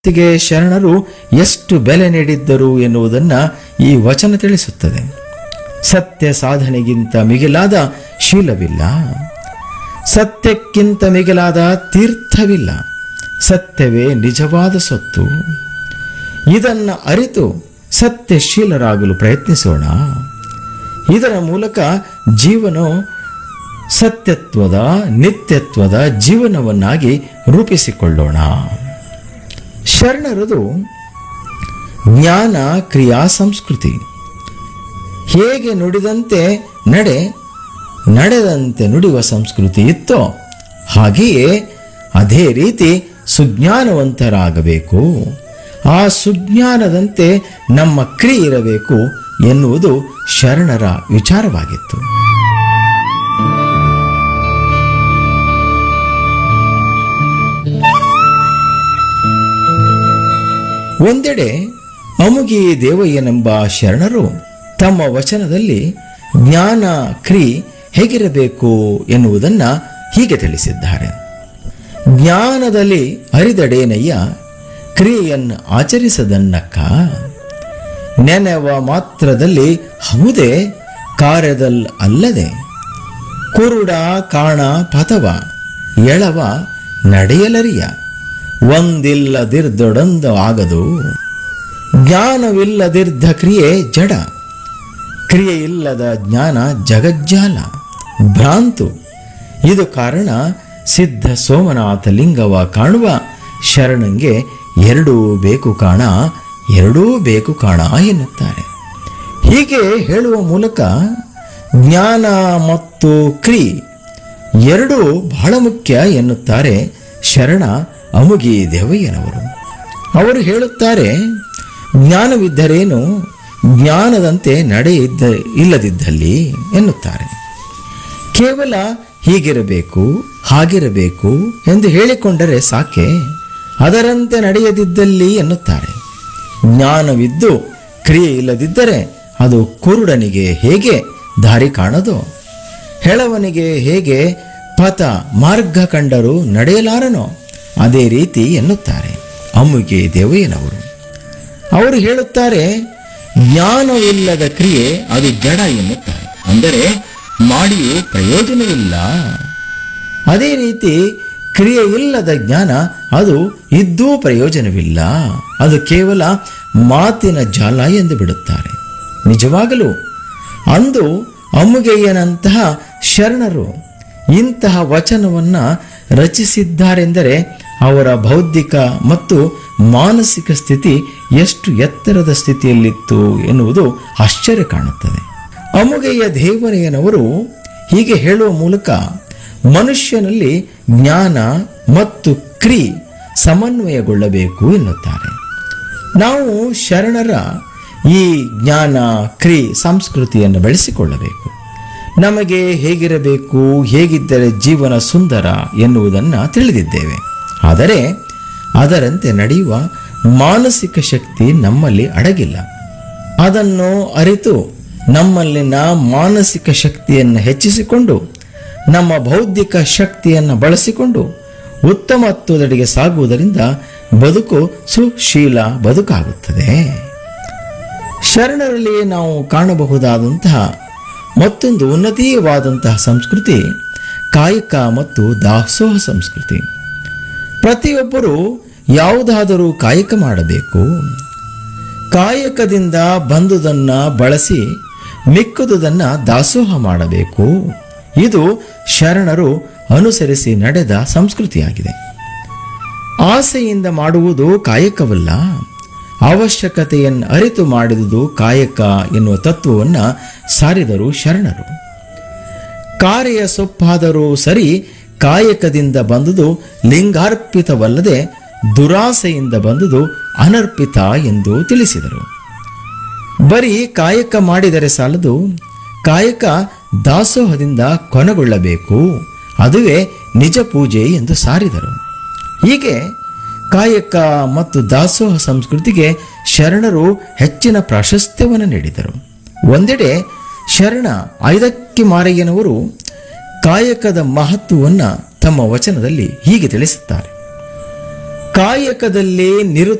ಗೆ ಶರಣರು ಎಷ್ಟು ಬೆಲೆ ನೀಡಿದ್ದರು ಎನ್ನುವುದನ್ನ ಈ ವಚನ ತಿಳಿಸುತ್ತದೆ ಸತ್ಯ ಸಾಧನೆಗಿಂತ ಮಿಗಿಲಾದ ಶೀಲವಿಲ್ಲ ಸತ್ಯಕ್ಕಿಂತ ಮಿಗಿಲಾದ ತೀರ್ಥವಿಲ್ಲ ಸತ್ಯವೇ ನಿಜವಾದ ಸೊತ್ತು ಇದನ್ನ ಅರಿತು ಸತ್ಯಶೀಲರಾಗಲು ಪ್ರಯತ್ನಿಸೋಣ ಇದರ ಮೂಲಕ ಜೀವನ ಸತ್ಯತ್ವದ ನಿತ್ಯತ್ವದ ಜೀವನವನ್ನಾಗಿ ರೂಪಿಸಿಕೊಳ್ಳೋಣ ಶರಣರದು ಜ್ಞಾನ ಕ್ರಿಯಾ ಸಂಸ್ಕೃತಿ ಹೇಗೆ ನುಡಿದಂತೆ ನಡೆ ನಡೆದಂತೆ ನುಡಿಯುವ ಸಂಸ್ಕೃತಿ ಇತ್ತೋ ಹಾಗೆಯೇ ಅದೇ ರೀತಿ ಸುಜ್ಞಾನವಂತರಾಗಬೇಕು ಆ ಸುಜ್ಞಾನದಂತೆ ನಮ್ಮ ಕ್ರಿಯೆ ಇರಬೇಕು ಎನ್ನುವುದು ಶರಣರ ವಿಚಾರವಾಗಿತ್ತು ಒಂದೆಡೆ ಅಮುಗಿ ದೇವಯ್ಯನೆಂಬ ಶರಣರು ತಮ್ಮ ವಚನದಲ್ಲಿ ಜ್ಞಾನ ಕ್ರಿ ಹೇಗಿರಬೇಕು ಎನ್ನುವುದನ್ನ ಹೀಗೆ ತಿಳಿಸಿದ್ದಾರೆ ಜ್ಞಾನದಲ್ಲಿ ಅರಿದಡೇನಯ್ಯ ಕ್ರಿಯೆಯನ್ನು ಆಚರಿಸದನ್ನಕ್ಕ ನೆನೆವ ಮಾತ್ರದಲ್ಲಿ ಹೌದೇ ಕಾರ್ಯದಲ್ ಅಲ್ಲದೆ ಕುರುಡ ಕಾಣ ಪಥವ ಎಳವ ನಡೆಯಲರಿಯ ಒಂದಿಲ್ಲದಿರ್ದೊಡೊಂದು ಆಗದು ಜ್ಞಾನವಿಲ್ಲದಿರ್ದ ಕ್ರಿಯೆ ಜಡ ಕ್ರಿಯೆ ಇಲ್ಲದ ಜ್ಞಾನ ಜಗಜ್ಜಾಲ ಭ್ರಾಂತು ಇದು ಕಾರಣ ಸಿದ್ಧ ಸೋಮನಾಥ ಲಿಂಗವ ಕಾಣುವ ಶರಣಂಗೆ ಎರಡೂ ಬೇಕು ಕಾಣ ಎರಡೂ ಬೇಕು ಕಾಣ ಎನ್ನುತ್ತಾರೆ ಹೀಗೆ ಹೇಳುವ ಮೂಲಕ ಜ್ಞಾನ ಮತ್ತು ಕ್ರಿ ಎರಡೂ ಬಹಳ ಮುಖ್ಯ ಎನ್ನುತ್ತಾರೆ ಶರಣ ಅಮುಗಿ ದೇವಯ್ಯನವರು ಅವರು ಹೇಳುತ್ತಾರೆ ಜ್ಞಾನವಿದ್ದರೇನು ಜ್ಞಾನದಂತೆ ನಡೆ ಇದ್ದ ಇಲ್ಲದಿದ್ದಲ್ಲಿ ಎನ್ನುತ್ತಾರೆ ಕೇವಲ ಹೀಗಿರಬೇಕು ಹಾಗಿರಬೇಕು ಎಂದು ಹೇಳಿಕೊಂಡರೆ ಸಾಕೆ ಅದರಂತೆ ನಡೆಯದಿದ್ದಲ್ಲಿ ಎನ್ನುತ್ತಾರೆ ಜ್ಞಾನವಿದ್ದು ಕ್ರಿಯೆ ಇಲ್ಲದಿದ್ದರೆ ಅದು ಕುರುಡನಿಗೆ ಹೇಗೆ ದಾರಿ ಕಾಣದೋ ಹೆಳವನಿಗೆ ಹೇಗೆ ಪಥ ಮಾರ್ಗ ಕಂಡರೂ ನಡೆಯಲಾರನೋ ಅದೇ ರೀತಿ ಎನ್ನುತ್ತಾರೆ ಅಮ್ಮುಗೆ ದೇವಯ್ಯನವರು ಅವರು ಹೇಳುತ್ತಾರೆ ಜ್ಞಾನವಿಲ್ಲದ ಕ್ರಿಯೆ ಅದು ಜಡ ಎನ್ನುತ್ತಾರೆ ಅಂದರೆ ಮಾಡಿಯೂ ಪ್ರಯೋಜನವಿಲ್ಲ ಅದೇ ರೀತಿ ಕ್ರಿಯೆ ಇಲ್ಲದ ಜ್ಞಾನ ಅದು ಇದ್ದೂ ಪ್ರಯೋಜನವಿಲ್ಲ ಅದು ಕೇವಲ ಮಾತಿನ ಜಾಲ ಎಂದು ಬಿಡುತ್ತಾರೆ ನಿಜವಾಗಲೂ ಅಂದು ಅಮ್ಮುಗೆಯ್ಯನಂತಹ ಶರಣರು ಇಂತಹ ವಚನವನ್ನ ರಚಿಸಿದ್ದಾರೆಂದರೆ ಅವರ ಬೌದ್ಧಿಕ ಮತ್ತು ಮಾನಸಿಕ ಸ್ಥಿತಿ ಎಷ್ಟು ಎತ್ತರದ ಸ್ಥಿತಿಯಲ್ಲಿತ್ತು ಎನ್ನುವುದು ಆಶ್ಚರ್ಯ ಕಾಣುತ್ತದೆ ಅಮುಗೆಯ ದೇವರೆಯನವರು ಹೀಗೆ ಹೇಳುವ ಮೂಲಕ ಮನುಷ್ಯನಲ್ಲಿ ಜ್ಞಾನ ಮತ್ತು ಕ್ರಿ ಸಮನ್ವಯಗೊಳ್ಳಬೇಕು ಎನ್ನುತ್ತಾರೆ ನಾವು ಶರಣರ ಈ ಜ್ಞಾನ ಕ್ರಿ ಸಂಸ್ಕೃತಿಯನ್ನು ಬೆಳೆಸಿಕೊಳ್ಳಬೇಕು ನಮಗೆ ಹೇಗಿರಬೇಕು ಹೇಗಿದ್ದರೆ ಜೀವನ ಸುಂದರ ಎನ್ನುವುದನ್ನು ತಿಳಿದಿದ್ದೇವೆ ಆದರೆ ಅದರಂತೆ ನಡೆಯುವ ಮಾನಸಿಕ ಶಕ್ತಿ ನಮ್ಮಲ್ಲಿ ಅಡಗಿಲ್ಲ ಅದನ್ನು ಅರಿತು ನಮ್ಮಲ್ಲಿನ ಮಾನಸಿಕ ಶಕ್ತಿಯನ್ನು ಹೆಚ್ಚಿಸಿಕೊಂಡು ನಮ್ಮ ಬೌದ್ಧಿಕ ಶಕ್ತಿಯನ್ನು ಬಳಸಿಕೊಂಡು ಉತ್ತಮತ್ವದೆಡೆಗೆ ಸಾಗುವುದರಿಂದ ಬದುಕು ಸುಶೀಲ ಬದುಕಾಗುತ್ತದೆ ಶರಣರಲ್ಲಿ ನಾವು ಕಾಣಬಹುದಾದಂತಹ ಮತ್ತೊಂದು ಉನ್ನತೀಯವಾದಂತಹ ಸಂಸ್ಕೃತಿ ಕಾಯಕ ಮತ್ತು ದಾಸೋಹ ಸಂಸ್ಕೃತಿ ಪ್ರತಿಯೊಬ್ಬರೂ ಯಾವುದಾದರೂ ಕಾಯಕ ಮಾಡಬೇಕು ಕಾಯಕದಿಂದ ಬಂದುದನ್ನ ಬಳಸಿ ಮಿಕ್ಕುದುದನ್ನ ದಾಸೋಹ ಮಾಡಬೇಕು ಇದು ಶರಣರು ಅನುಸರಿಸಿ ನಡೆದ ಸಂಸ್ಕೃತಿಯಾಗಿದೆ ಆಸೆಯಿಂದ ಮಾಡುವುದು ಕಾಯಕವಲ್ಲ ಅವಶ್ಯಕತೆಯನ್ನು ಅರಿತು ಮಾಡಿದುದು ಕಾಯಕ ಎನ್ನುವ ತತ್ವವನ್ನು ಸಾರಿದರು ಶರಣರು ಕಾರ್ಯ ಸೊಪ್ಪಾದರೂ ಸರಿ ಕಾಯಕದಿಂದ ಬಂದುದು ಲಿಂಗಾರ್ಪಿತವಲ್ಲದೆ ದುರಾಸೆಯಿಂದ ಬಂದುದು ಅನರ್ಪಿತ ಎಂದು ತಿಳಿಸಿದರು ಬರೀ ಕಾಯಕ ಮಾಡಿದರೆ ಸಾಲದು ಕಾಯಕ ದಾಸೋಹದಿಂದ ಕೊನೆಗೊಳ್ಳಬೇಕು ಅದುವೇ ನಿಜ ಪೂಜೆ ಎಂದು ಸಾರಿದರು ಹೀಗೆ ಕಾಯಕ ಮತ್ತು ದಾಸೋಹ ಸಂಸ್ಕೃತಿಗೆ ಶರಣರು ಹೆಚ್ಚಿನ ಪ್ರಾಶಸ್ತ್ಯವನ್ನು ನೀಡಿದರು ಒಂದೆಡೆ ಶರಣ ಐದಕ್ಕಿ ಮಾರಯ್ಯನವರು ಕಾಯಕದ ಮಹತ್ವವನ್ನು ತಮ್ಮ ವಚನದಲ್ಲಿ ಹೀಗೆ ತಿಳಿಸುತ್ತಾರೆ ಕಾಯಕದಲ್ಲಿ ನಿರು